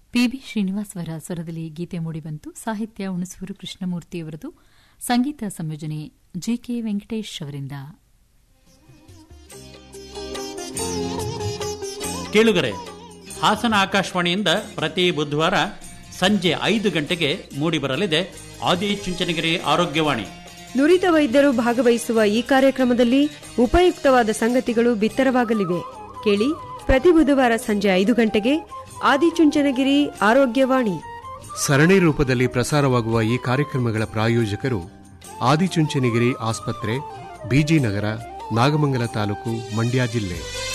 PB Srinivas ಅವರ ಸ್ವರದಲ್ಲಿ ಗೀತೆ ಮೂಡಿಬಂತು ಸಾಹಿತ್ಯ ಹುಣಸೂರು ಕೃಷ್ಣಮೂರ್ತಿಯವರದು ಸಂಗೀತ ಸಂಯೋಜನೆ ಜಿಕೆ ವೆಂಕಟೇಶ್ ಅವರಿಂದ ಕೇಳುಗರೆ ಹಾಸನ ಆಕಾಶವಾಣಿಯಿಂದ ಪ್ರತಿ ಬುಧವಾರ ಸಂಜೆ ಐದು ಗಂಟೆಗೆ ಮೂಡಿಬರಲಿದೆ ಆದಿಚುಂಚನಗಿರಿ ಆರೋಗ್ಯವಾಣಿ ನುರಿತ ವೈದ್ಯರು ಭಾಗವಹಿಸುವ ಈ ಕಾರ್ಯಕ್ರಮದಲ್ಲಿ ಉಪಯುಕ್ತವಾದ ಸಂಗತಿಗಳು ಬಿತ್ತರವಾಗಲಿವೆ ಕೇಳಿ ಪ್ರತಿ ಬುಧವಾರ ಸಂಜೆ ಐದು ಗಂಟೆಗೆ ಆದಿಚುಂಚನಗಿರಿ ಆರೋಗ್ಯವಾಣಿ ಸರಣಿ ರೂಪದಲ್ಲಿ ಪ್ರಸಾರವಾಗುವ ಈ ಕಾರ್ಯಕ್ರಮಗಳ ಪ್ರಾಯೋಜಕರು ಆದಿಚುಂಚನಗಿರಿ ಆಸ್ಪತ್ರೆ ಬಿಜಿ ನಗರ ನಾಗಮಂಗಲ ತಾಲೂಕು ಮಂಡ್ಯ ಜಿಲ್ಲೆ